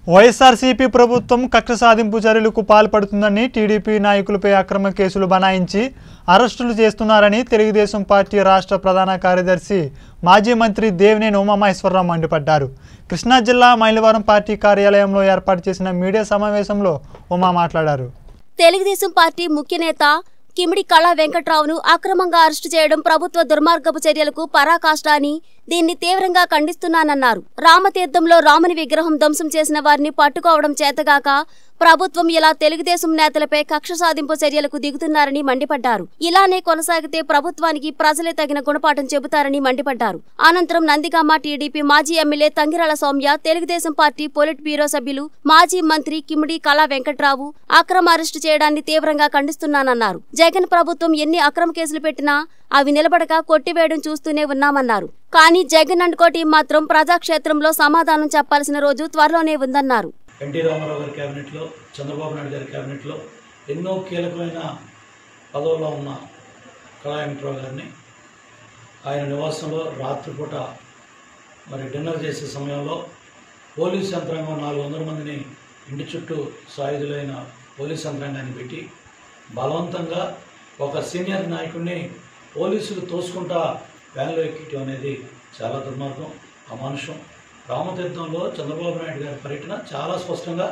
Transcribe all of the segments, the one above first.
వైఎస్ఆర్సీపీ ప్రభుత్వం కక్ష సాధింపు చర్యలకు పాల్పడుతుందని టీడీపీ నాయకులపై అక్రమ కేసులు బనాయించి అరెస్టులు చేస్తున్నారని తెలుగుదేశం పార్టీ రాష్ట్ర ప్రధాన కార్యదర్శి మాజీ మంత్రి దేవినేని ఉమామహేశ్వరరావు మండిపడ్డారు కృష్ణా జిల్లా మైలవరం పార్టీ కార్యాలయంలో ఏర్పాటు చేసిన మీడియా సమావేశంలో ఉమా మాట్లాడారు తెలుగుదేశం పార్టీ ముఖ్య నేత కిమిడి కళా వెంకట్రావును అక్రమంగా అరెస్టు చేయడం ప్రభుత్వ దుర్మార్గపు చర్యలకు పరాకాష్ట అని దీన్ని తీవ్రంగా ఖండిస్తున్నానన్నారు రామతీర్థంలో రాముని విగ్రహం ధ్వంసం చేసిన వారిని పట్టుకోవడం చేతగాక ప్రభుత్వం ఇలా తెలుగుదేశం నేతలపై కక్ష సాధింపు చర్యలకు దిగుతున్నారని మండిపడ్డారు ఇలానే కొనసాగితే ప్రభుత్వానికి ప్రజలే తగిన గుణపాఠం చెబుతారని మండిపడ్డారు అనంతరం నందిగామ టీడీపీ మాజీ MLA Thangirala Sowmya Telugu Desam party politburo సభ్యులు మాజీ మంత్రి కిమిడి కళా వెంకట్రావు అక్రమ అరెస్టు చేయడాన్ని తీవ్రంగా ఖండిస్తున్నానన్నారు జగన్ ప్రభుత్వం ఎన్ని అక్రమ కేసులు పెట్టినా అవి నిలబడక కొట్టివేయడం చూస్తూనే ఉన్నామన్నారు కానీ జగన్ అండ్ కోటి మాత్రం ప్రజాక్షేత్రంలో సమాధానం చెప్పాల్సిన రోజు త్వరలోనే ఉందన్నారు ఎన్టీ రామారావు గారి క్యాబినెట్లో చంద్రబాబు నాయుడు గారి క్యాబినెట్లో ఎన్నో కీలకమైన పదవుల్లో ఉన్న కళా వెంకట్రావు గారిని ఆయన నివాసంలో రాత్రిపూట మరి డిన్నర్ చేసే సమయంలో పోలీస్ యంత్రాంగం నాలుగు వందల మందిని ఇంటి చుట్టూ సాయుధులైన పోలీస్ యంత్రాంగాన్ని పెట్టి బలవంతంగా ఒక సీనియర్ నాయకుడిని పోలీసులు తోసుకుంటా వ్యాన్లో ఎక్కియటం అనేది చాలా దుర్మార్గం అమానుషం రామతీర్థంలో చంద్రబాబు నాయుడు గారి పర్యటన చాలా స్పష్టంగా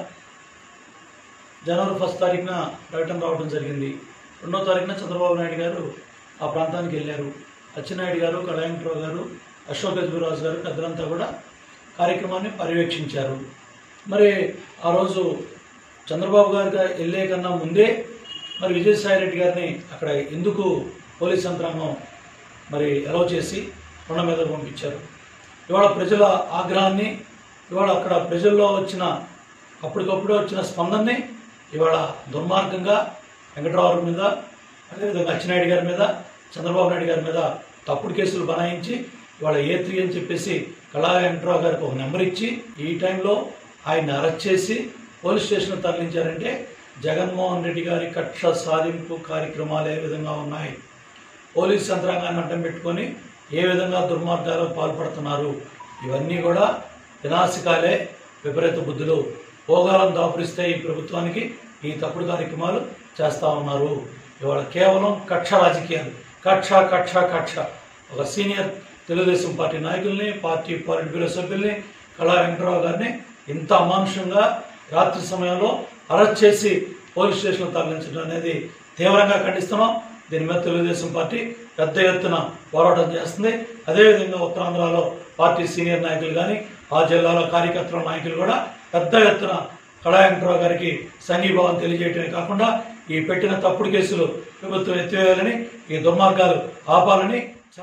జనవరి ఫస్ట్ తారీఖున ప్రకటన రావడం జరిగింది రెండో తారీఖున చంద్రబాబు నాయుడు గారు ఆ ప్రాంతానికి వెళ్ళారు అచ్చెన్నాయుడు గారు కళాయంకరావు గారు అశోక్ గజబిరాజు గారు పెద్దలంతా కూడా కార్యక్రమాన్ని పర్యవేక్షించారు మరి ఆ రోజు చంద్రబాబు గారు వెళ్ళే కన్నా ముందే మరి విజయసాయి రెడ్డి గారిని అక్కడ ఎందుకు పోలీస్ యంత్రాంగం మరి అలౌ చేసి కొండ మీద పంపించారు ఇవాళ ప్రజల ఆగ్రహాన్ని ఇవాళ అక్కడ ప్రజల్లో వచ్చిన అప్పటికప్పుడు వచ్చిన స్పందనని ఇవాళ దుర్మార్గంగా వెంకటరావు మీద అదేవిధంగా అచ్చెన్నాయుడు గారి మీద చంద్రబాబు నాయుడు గారి మీద తప్పుడు కేసులు బనాయించి ఇవాళ ఏ త్రీ అని చెప్పేసి కళా వెంకటరావు గారికి ఒక నెంబర్ ఇచ్చి ఈ టైంలో ఆయన్ని అరెస్ట్ చేసి పోలీస్ స్టేషన్ తరలించారంటే జగన్మోహన్ రెడ్డి గారి కక్ష సాధింపు కార్యక్రమాలు ఏ విధంగా ఉన్నాయి పోలీస్ యంత్రాంగాన్ని అడ్డం పెట్టుకొని ఏ విధంగా దుర్మార్గాలు పాల్పడుతున్నారు ఇవన్నీ కూడా వినాశకాలే విపరీత బుద్ధులు భోగాలం దాపురిస్తే ఈ ప్రభుత్వానికి ఈ తప్పుడు కార్యక్రమాలు చేస్తూ ఉన్నారు ఇవాళ కేవలం కక్ష రాజకీయాలు కక్ష కక్ష కక్ష ఒక సీనియర్ తెలుగుదేశం పార్టీ నాయకుల్ని పార్టీ పాలిట్ బ్యూరో సభ్యుల్ని కళా వెంకటరావు గారిని ఇంత అమానుషంగా రాత్రి సమయంలో అరెస్ట్ చేసి పోలీస్ స్టేషన్లో తరలించడం అనేది తీవ్రంగా ఖండిస్తున్నాం దీని మీద తెలుగుదేశం పార్టీ పెద్ద ఎత్తున పోరాటం చేస్తుంది అదేవిధంగా ఉత్తరాంధ్రలో పార్టీ సీనియర్ నాయకులు కానీ ఆ జిల్లాలో కార్యకర్తల నాయకులు కూడా పెద్ద ఎత్తున కళా వెంకటరావు గారికి సంఘీభావం తెలియజేయటమే కాకుండా ఈ పెట్టిన తప్పుడు కేసులు ప్రభుత్వం ఎత్తివేయాలని ఈ దుర్మార్గాలు ఆపాలని